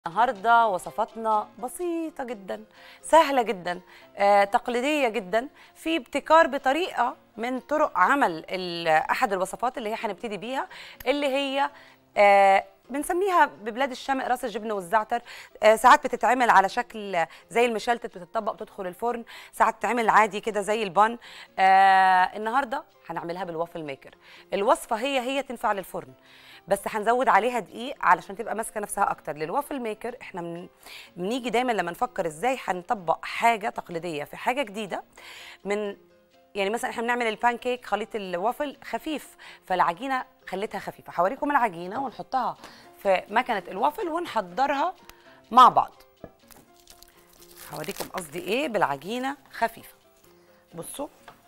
النهارده وصفاتنا بسيطة جدا سهلة جدا آه، تقليدية جدا في ابتكار بطريقة من طرق عمل ال- أحد الوصفات اللي هي هنبتدي بيها اللي هي آه، بنسميها ببلاد الشام راس الجبن والزعتر آه، ساعات بتتعمل على شكل زي المشلتت بتطبق وتدخل الفرن ساعات تتعمل عادي كده زي البان آه، النهارده هنعملها بالوافل ميكر الوصفة هي هي تنفع للفرن بس هنزود عليها دقيق علشان تبقى ماسكه نفسها اكتر للوافل ميكر احنا من بنيجي دايما لما نفكر ازاي هنطبق حاجه تقليديه في حاجه جديده من يعني مثلا احنا بنعمل البان كيك خليط الوافل خفيف فالعجينه خليتها خفيفه هوريكم العجينه ونحطها في مكنه الوافل ونحضرها مع بعض هوريكم قصدي ايه بالعجينه خفيفه بصوا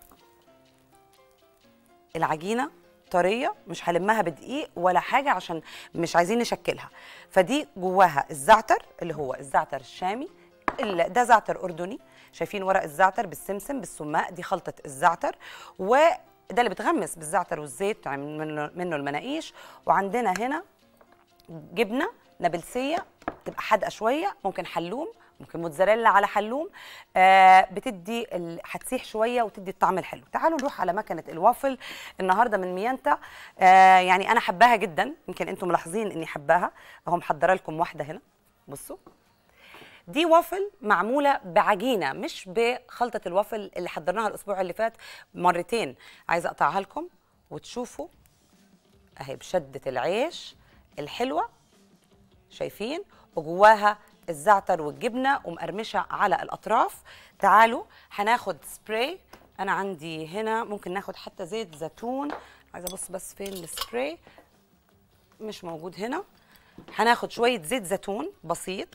العجينه طريه مش هلمها بدقيق ولا حاجه عشان مش عايزين نشكلها فدي جواها الزعتر اللي هو الزعتر الشامي ال- ده زعتر اردني شايفين ورق الزعتر بالسمسم بالسماق دي خلطه الزعتر وده اللي بتغمس بالزعتر والزيت تعمل منه منه المناقيش وعندنا هنا جبنه نابلسيه تبقى حادقه شويه ممكن حلوم ممكن موتزاريلا على حلوم آه بتدي ال- هتسيح شويه وتدي الطعم الحلو تعالوا نروح على مكنه الوافل النهارده من ميانتا آه يعني انا حباها جدا يمكن انتم ملاحظين اني حباها اهو محضره لكم واحده هنا بصوا دي وافل معموله بعجينه مش بخلطه الوافل اللي حضرناها الاسبوع اللي فات مرتين عايزه اقطعها لكم وتشوفوا اهي بشده العيش الحلوه شايفين وجواها الزعتر والجبنه ومقرمشه على الاطراف تعالوا هناخد سبراي انا عندي هنا ممكن ناخد حتى زيت زيتون عايزه ابص بس فين السبراي مش موجود هنا هناخد شويه زيت زيتون بسيط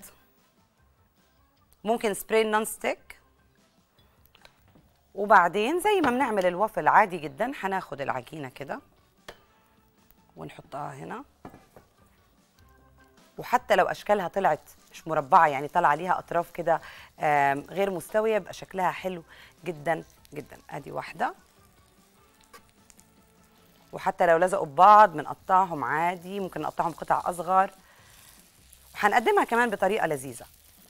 ممكن سبراي نون ستيك وبعدين زي ما بنعمل الوافل عادي جدا هناخد العجينه كده ونحطها هنا وحتى لو اشكالها طلعت مش مربعه يعني طالعه عليها اطراف كده آم، غير مستويه يبقى شكلها حلو جدا جدا ادي واحده وحتى لو لزقوا ببعض بنقطعهم عادي ممكن نقطعهم قطع اصغر هنقدمها كمان بطريقه لذيذه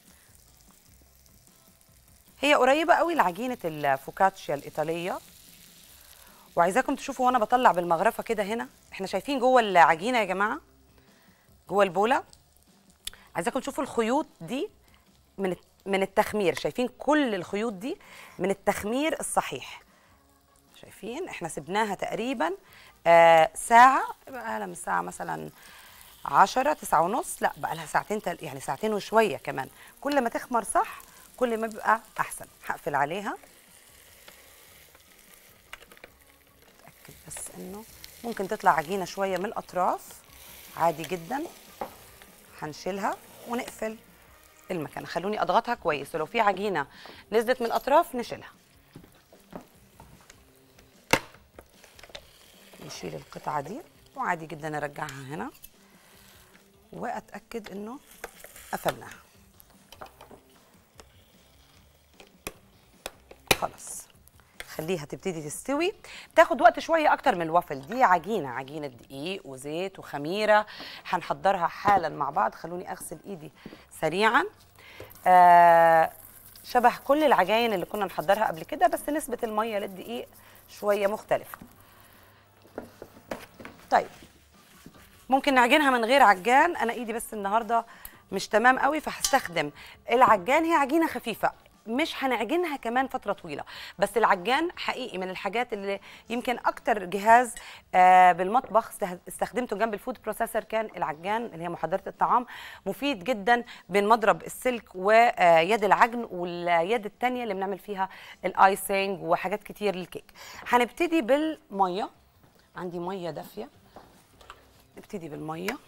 هي قريبه قوي لعجينه الفوكاتشيا الايطاليه وعايزاكم تشوفوا وانا بطلع بالمغرفه كده هنا احنا شايفين جوه العجينه يا جماعه جوه البوله عايزاكم تشوفوا الخيوط دي من الت- من التخمير شايفين كل الخيوط دي من التخمير الصحيح شايفين احنا سبناها تقريبا آه ساعة بقى لها من الساعة مثلا عشرة تسعة ونص لا بقى لها ساعتين تل... يعني ساعتين وشوية كمان كل ما تخمر صح كل ما بيبقى أحسن هقفل عليها اتأكد بس إنه ممكن تطلع عجينة شوية من الأطراف عادي جدا هنشيلها ونقفل المكنة خلوني أضغطها كويس ولو في عجينة نزلت من الأطراف نشيلها نشيل القطعة دي وعادي جدا نرجعها هنا وأتأكد إنه قفلناها خلاص خليها تبتدي تستوي بتاخد وقت شويه اكتر من الوافل دي عجينه عجينه دقيق وزيت وخميره هنحضرها حالا مع بعض خلوني اغسل ايدي سريعا آه شبه كل العجاين اللي كنا نحضرها قبل كده بس نسبه الميه للدقيق شويه مختلفه طيب ممكن نعجنها من غير عجان انا ايدي بس النهارده مش تمام قوي فهستخدم العجان هي عجينه خفيفه مش هنعجنها كمان فتره طويله بس العجان حقيقي من الحاجات اللي يمكن اكتر جهاز آه بالمطبخ استه- استخدمته جنب الفود بروسيسور كان العجان اللي هي محضره الطعام مفيد جدا بين مضرب السلك ويد العجن واليد التانية اللي بنعمل فيها الايسنج وحاجات كتير للكيك هنبتدي بالميه عندي ميه دافيه نبتدي بالميه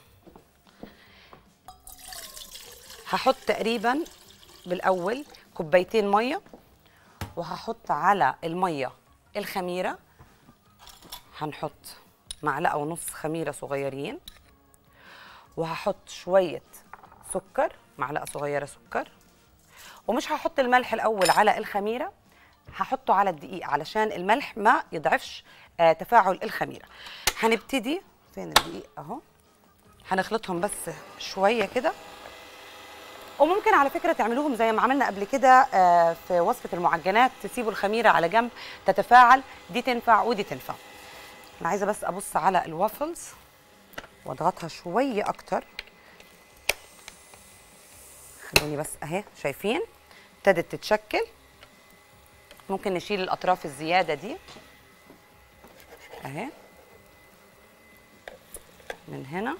هحط تقريبا بالاول كوبايتين ميه وهحط على الميه الخميره هنحط معلقه ونص خميره صغيرين وهحط شويه سكر معلقه صغيره سكر ومش هحط الملح الاول على الخميره هحطه على الدقيق علشان الملح ما يضعفش آه تفاعل الخميره هنبتدي فين الدقيق اهو هنخلطهم بس شويه كده وممكن على فكره تعملوهم زي ما عملنا قبل كده آه، في وصفه المعجنات تسيبوا الخميره على جنب تتفاعل دي تنفع ودي تنفع انا عايزه بس ابص على الوافلز واضغطها شويه اكتر خلوني بس اهي شايفين ابتدت تتشكل ممكن نشيل الاطراف الزياده دي اهي من هنا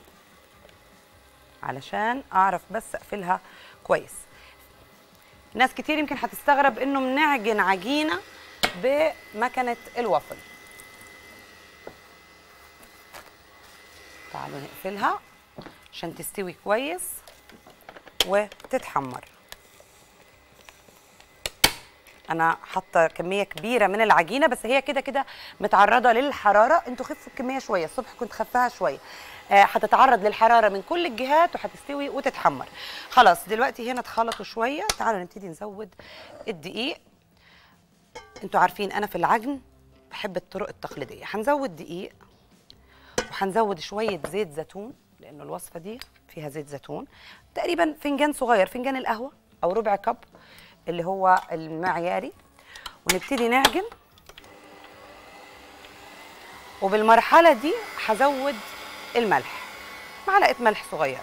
علشان اعرف بس اقفلها كويس ناس كتير يمكن هتستغرب انه بنعجن عجينه بمكنه الوافل تعالوا نقفلها عشان تستوي كويس وتتحمر انا حاطه كميه كبيره من العجينه بس هي كده كده متعرضه للحراره انتوا خفوا الكميه شويه الصبح كنت خفاها شويه آه، هتتعرض للحراره من كل الجهات وهتستوي وتتحمر خلاص دلوقتي هنا اتخلطوا شويه تعالوا نبتدي نزود الدقيق انتوا عارفين انا في العجن بحب الطرق التقليديه هنزود دقيق وهنزود شويه زيت زيتون لانه الوصفه دي فيها زيت زيتون تقريبا فنجان صغير فنجان القهوه او ربع كب اللي هو المعياري ونبتدي نعجن وبالمرحله دي هزود الملح معلقه ملح صغيره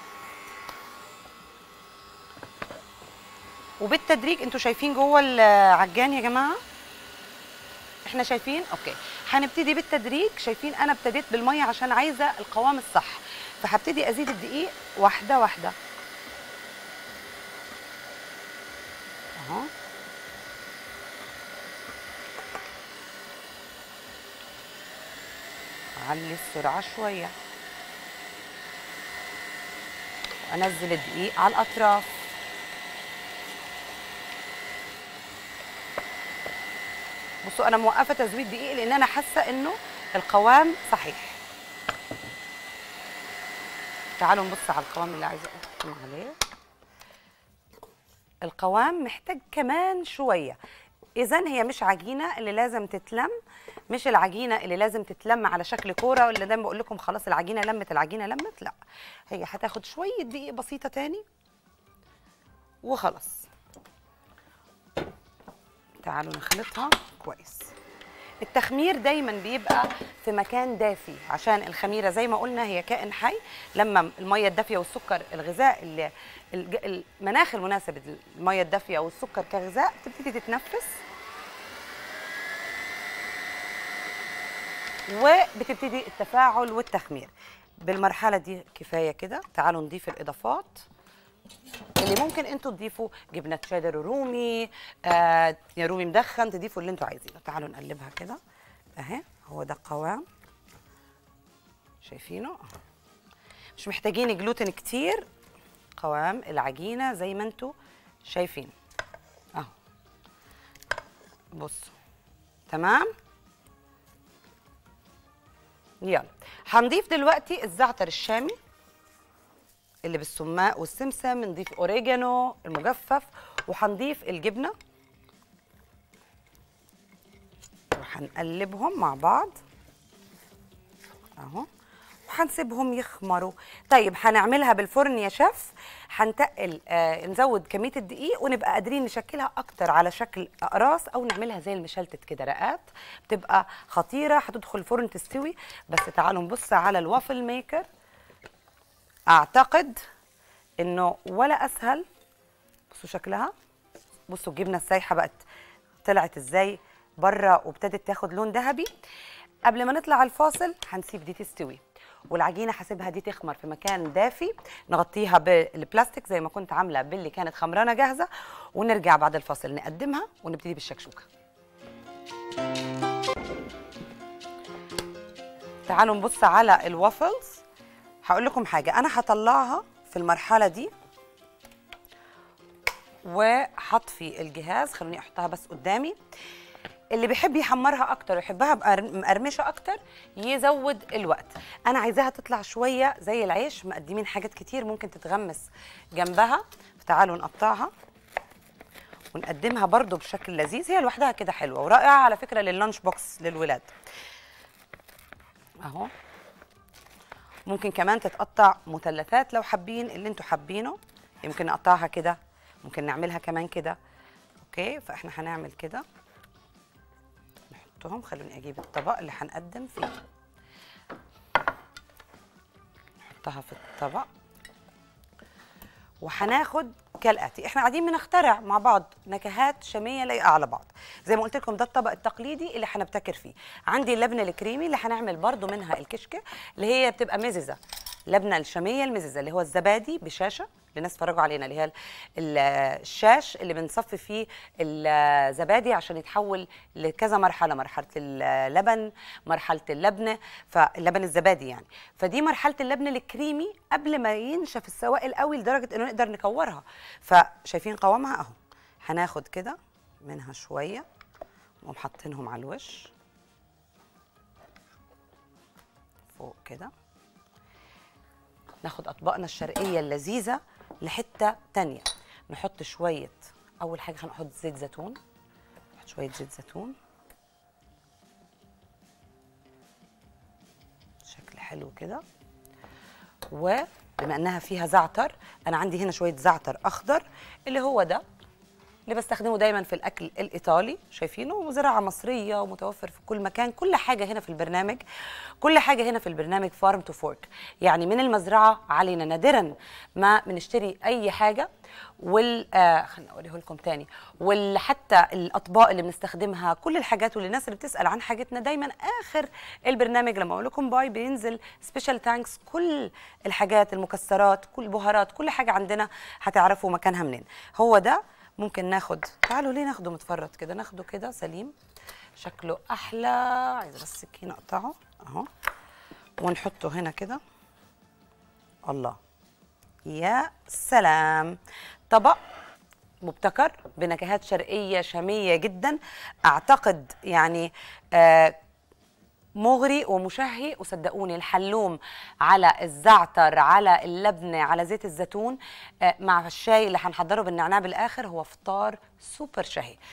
وبالتدريج انتوا شايفين جوه العجان يا جماعه احنا شايفين اوكي هنبتدي بالتدريج شايفين انا ابتديت بالميه عشان عايزه القوام الصح فهبتدي ازيد الدقيق واحده واحده اهو اعلي السرعه شويه وانزل الدقيق على الاطراف بصوا انا موقفه تزويد دقيق لان انا حاسه انه القوام صحيح تعالوا نبص على القوام اللي عايزه احكم عليه القوام محتاج كمان شويه اذا هي مش عجينه اللي لازم تتلم مش العجينه اللي لازم تتلم على شكل كوره واللي دايما بقول لكم خلاص العجينه لمت العجينه لمت لا هي هتاخد شويه دقيق بسيطه تاني وخلاص تعالوا نخلطها كويس التخمير دايما بيبقى في مكان دافي عشان الخميره زي ما قلنا هي كائن حي لما الميه الدافيه والسكر الغذاء اللي الج- المناخ المناسب الميه الدافيه والسكر كغذاء تبتدي تتنفس وبتبتدي التفاعل والتخمير بالمرحله دي كفايه كده تعالوا نضيف الاضافات اللي ممكن انتوا تضيفوا جبنه تشيدر رومي آه يا رومي مدخن تضيفوا اللي انتوا عايزينه تعالوا نقلبها كده اهي هو ده القوام شايفينه مش محتاجين جلوتين كتير قوام العجينه زي ما انتوا شايفين اهو بصوا تمام يلا هنضيف دلوقتي الزعتر الشامي اللي بالسماق والسمسم نضيف اوريجانو المجفف وهنضيف الجبنه وهنقلبهم مع بعض اهو وهنسيبهم يخمروا طيب هنعملها بالفرن يا شيف هنتقل آه نزود كميه الدقيق ونبقى قادرين نشكلها اكتر على شكل اقراص او نعملها زي المشلتت كده رقات بتبقى خطيره هتدخل الفرن تستوي بس تعالوا نبص على الوافل ميكر اعتقد انه ولا اسهل بصوا شكلها بصوا الجبنه السايحه بقت طلعت ازاي بره وابتدت تاخد لون ذهبي قبل ما نطلع الفاصل هنسيب دي تستوي والعجينه هسيبها دي تخمر في مكان دافي نغطيها بالبلاستيك زي ما كنت عامله باللي كانت خمرانه جاهزه ونرجع بعد الفاصل نقدمها ونبتدي بالشكشوكه تعالوا نبص على الوافلز هقول لكم حاجه انا هطلعها في المرحله دي وهطفي الجهاز خلوني احطها بس قدامي اللي بيحب يحمرها اكتر ويحبها مقر- مقرمشه اكتر يزود الوقت انا عايزاها تطلع شويه زي العيش مقدمين حاجات كتير ممكن تتغمس جنبها تعالوا نقطعها ونقدمها برضو بشكل لذيذ هي لوحدها كده حلوه ورائعه على فكره لللانش بوكس للولاد اهو ممكن كمان تتقطع مثلثات لو حابين اللي انتوا حابينه يمكن نقطعها كده ممكن نعملها كمان كده اوكي فاحنا هنعمل كده نحطهم خلوني اجيب الطبق اللي هنقدم فيه نحطها في الطبق وهناخد كالاتي احنا قاعدين بنخترع مع بعض نكهات شاميه لايقه على بعض زي ما قلت لكم ده الطبق التقليدي اللي هنبتكر فيه عندي اللبنه الكريمي اللي هنعمل برضو منها الكشكه اللي هي بتبقى مززه لبنه الشاميه المززه اللي هو الزبادي بشاشه لناس اتفرجوا علينا اللي هي ال- ال- الشاش اللي بنصفي فيه الزبادي عشان يتحول لكذا مرحله مرحله اللبن مرحله اللبنه فاللبن الزبادي يعني فدي مرحله اللبن الكريمي قبل ما ينشف السوائل قوي لدرجه انه نقدر نكورها فشايفين قوامها اهو هناخد كده منها شويه ونقوم حاطينهم على الوش فوق كده ناخد اطباقنا الشرقيه اللذيذه لحته تانية نحط شويه اول حاجه هنحط زيت زيتون نحط شويه زيت زيتون شكل حلو كده وبما انها فيها زعتر انا عندي هنا شويه زعتر اخضر اللي هو ده اللي بستخدمه دايما في الاكل الايطالي شايفينه زراعه مصريه ومتوفر في كل مكان كل حاجه هنا في البرنامج كل حاجه هنا في البرنامج فارم تو فورك يعني من المزرعه علينا نادرا ما بنشتري اي حاجه وال آه خليني اوريه لكم تاني وحتى الاطباق اللي بنستخدمها كل الحاجات والناس اللي بتسال عن حاجتنا دايما اخر البرنامج لما اقول لكم باي بينزل سبيشال تانكس كل الحاجات المكسرات كل البهارات كل حاجه عندنا هتعرفوا مكانها منين هو ده ممكن ناخد تعالوا ليه ناخده متفرط كده ناخده كده سليم شكله احلى عايزه بس سكينه اقطعه اهو ونحطه هنا كده الله يا سلام طبق مبتكر بنكهات شرقيه شاميه جدا اعتقد يعني آه مغري ومشهي وصدقوني الحلوم على الزعتر على اللبنه على زيت الزيتون آه، مع الشاي اللي هنحضره بالنعناع بالاخر هو فطار سوبر شهي